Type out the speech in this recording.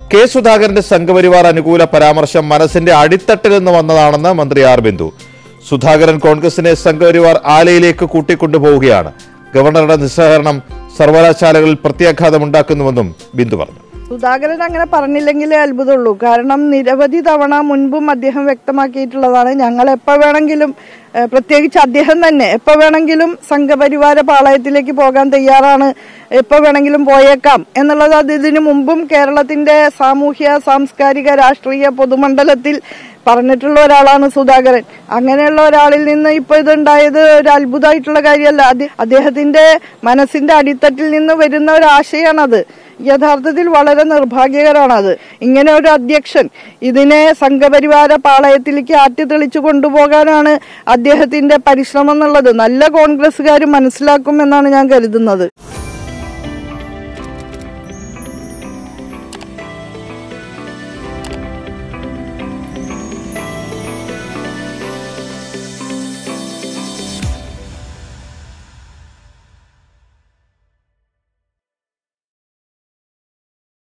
K സുധാകരന്റെ സംഘപരിവാർ അനുകൂല പരാമർശം മനസ്സിന്റെ അടിത്തട്ടിൽ നിന്ന് വന്നതാണെന്ന് മന്ത്രി ആർ ബിന്ദു സുധാകരൻ കോൺഗ്രസിനെ സംഘപരിവാർ ആലയിലേക്ക് കൂട്ടിക്കൊണ്ടുപോവുകയാണ് ഗവർണറുടെ നിസ്സഹകരണം സർവകലാശാലകളിൽ പ്രത്യാഘാതമുണ്ടാക്കുന്നുവെന്നും ബിന്ദു പറഞ്ഞു സുധാകരൻ അങ്ങനെ പറഞ്ഞില്ലെങ്കിലേ അത്ഭുതമുള്ളൂ കാരണം നിരവധി തവണ മുൻപും അദ്ദേഹം വ്യക്തമാക്കിയിട്ടുള്ളതാണ് ഞങ്ങൾ എപ്പോൾ വേണമെങ്കിലും ഏഹ്, പ്രത്യേകിച്ച് അദ്ദേഹം തന്നെ എപ്പോൾ വേണമെങ്കിലും സംഘപരിവാര പാളയത്തിലേക്ക് പോകാൻ തയ്യാറാണ് എപ്പോൾ വേണമെങ്കിലും പോയേക്കാം എന്നുള്ളത് അത് ഇതിനു മുമ്പും കേരളത്തിന്റെ സാമൂഹ്യ സാംസ്കാരിക രാഷ്ട്രീയ പൊതുമണ്ഡലത്തിൽ പറഞ്ഞിട്ടുള്ള ഒരാളാണ് സുധാകരൻ അങ്ങനെയുള്ള ഒരാളിൽ നിന്ന് ഇപ്പൊ ഇതുണ്ടായത് ഒരു അത്ഭുതമായിട്ടുള്ള കാര്യമല്ല അത് അദ്ദേഹത്തിന്റെ മനസ്സിന്റെ അടിത്തട്ടിൽ നിന്ന് വരുന്ന ഒരു ആശയമാണത് യഥാർത്ഥത്തിൽ വളരെ നിർഭാഗ്യകരമാണത് ഇങ്ങനെ ഒരു അധ്യക്ഷൻ ഇതിനെ സംഘപരിവാര പാളയത്തിലേക്ക് ആറ്റി തെളിച്ചു കൊണ്ടുപോകാനാണ് അദ്ദേഹത്തിന്റെ പരിശ്രമം എന്നുള്ളത് നല്ല കോൺഗ്രസ്സുകാർ മനസ്സിലാക്കും എന്നാണ് ഞാൻ കരുതുന്നത്